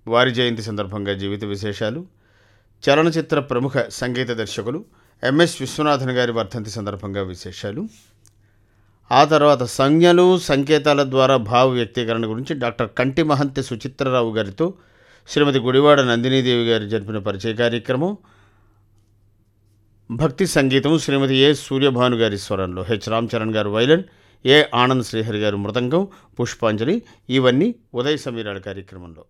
వారి జయంతి సందర్భంగా జీవిత విశేషాలు చలనచిత్ర ప్రముఖ సంగీత దర్శకులు ఎంఎస్ విశ్వనాథన్ గారి వర్ధంతి సందర్భంగా విశేషాలు ఆ తర్వాత సంజ్ఞలు సంకేతాల ద్వారా భావ వ్యక్తీకరణ గురించి డాక్టర్ కంటి మహంతి సుచిత్రరావు గారితో శ్రీమతి గుడివాడ నందినీదేవి గారు జరిపిన పరిచయ కార్యక్రమం భక్తి సంగీతం శ్రీమతి ఏ సూర్యభాను గారి స్వరంలో హెచ్ రామ్ చరణ్ గారు వైలన్ ఏ ఆనంద్ శ్రీహరి గారు మృదంగం పుష్పాంజలి ఇవన్నీ ఉదయ సమీరాల కార్యక్రమంలో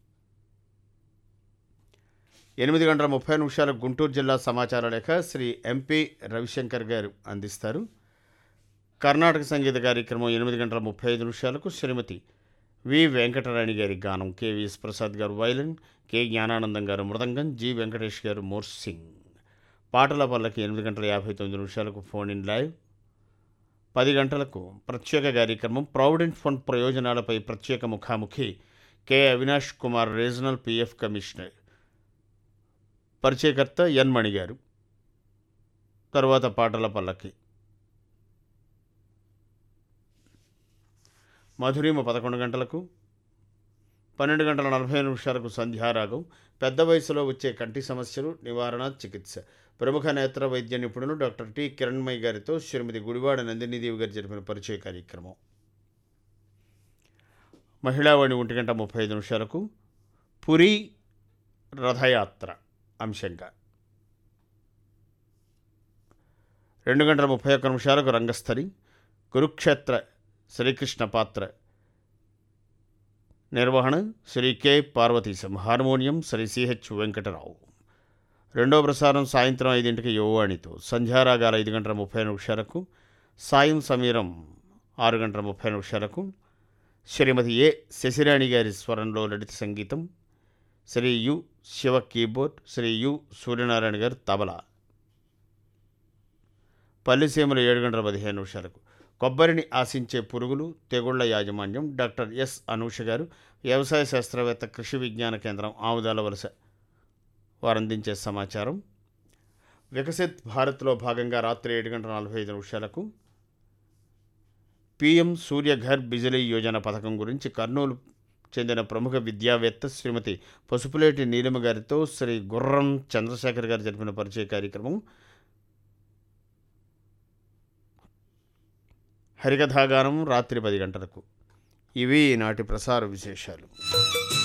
ఎనిమిది గంటల ముప్పై నిమిషాల గుంటూరు జిల్లా సమాచార లేఖ శ్రీ ఎంపీ రవిశంకర్ గారు అందిస్తారు కర్ణాటక సంగీత కార్యక్రమం ఎనిమిది గంటల ముప్పై ఐదు నిమిషాలకు శ్రీమతి వి వెంకటరాణి గారి గానం కెవిఎస్ ప్రసాద్ గారు వైలన్ కె జ్ఞానానందం గారు మృదంగం జి వెంకటేష్ గారు మోర్సింగ్ పాటల పల్లకి ఎనిమిది గంటల యాభై తొమ్మిది నిమిషాలకు ఫోన్ ఇన్ లైవ్ పది గంటలకు ప్రత్యేక కార్యక్రమం ప్రావిడెంట్ ఫండ్ ప్రయోజనాలపై ప్రత్యేక ముఖాముఖి K Avinash Kumar regional PF commissioner పరిచయకర్త ఎన్ మణి గారు తరువాత పాటల పల్లకి మధురిమ పదకొండు గంటలకు పన్నెండు గంటల నలభై నిమిషాలకు సంధ్యారాగం పెద్ద వయసులో వచ్చే కంటి సమస్యలు నివారణ చికిత్స ప్రముఖ నేత్ర వైద్య నిపుణులు డాక్టర్ టి కిరణ్మయ్య గారితో శ్రీమతి గుడివాడ నందినీదేవి గారు జరిపిన పరిచయ కార్యక్రమం మహిళావాణి ఒంటి గంట ముప్పై ఐదు నిమిషాలకు పురి రథయాత్ర అంశంగా రెండు గంటల ముప్పై ఒక్క నిమిషాలకు రంగస్థలి కురుక్షేత్ర శ్రీకృష్ణ పాత్ర నిర్వహణ Shri K Parvateesam harmonium Shri CH Venkatarao రెండో ప్రసారం సాయంత్రం ఐదింటికి యువవాణితో సంధ్యారాగాల ఐదు గంటల ముప్పై నిమిషాలకు సాయం సమీరం ఆరు గంటల ముప్పై నిమిషాలకు శ్రీమతి ఏ శశిరాణి గారి స్వరంలో లలిత సంగీతం Shri U Siva keyboard Shri U Suryanarayana garu tabla పల్లిసీమలు ఏడు గంటల పదిహేను నిమిషాలకు కొబ్బరిని ఆశించే పురుగులు తెగుళ్ల యాజమాన్యం డాక్టర్ ఎస్ అనూష గారు వ్యవసాయ శాస్త్రవేత్త కృషి విజ్ఞాన కేంద్రం ఆముదాల వలస వారు అందించే సమాచారం వికసిత్ భారత్లో భాగంగా రాత్రి ఏడు గంటల నలభై ఐదు నిమిషాలకు పిఎం సూర్యఘర్ బిజిలీ యోజన పథకం గురించి కర్నూలు చెందిన ప్రముఖ విద్యావేత్త శ్రీమతి పసుపులేటి నీలిమ గారితో శ్రీ గుర్రం చంద్రశేఖర్ గారు జరిపిన పరిచయ కార్యక్రమం హరికథాగానం రాత్రి పది గంటలకు ఇవి నాటి ప్రసార విశేషాలు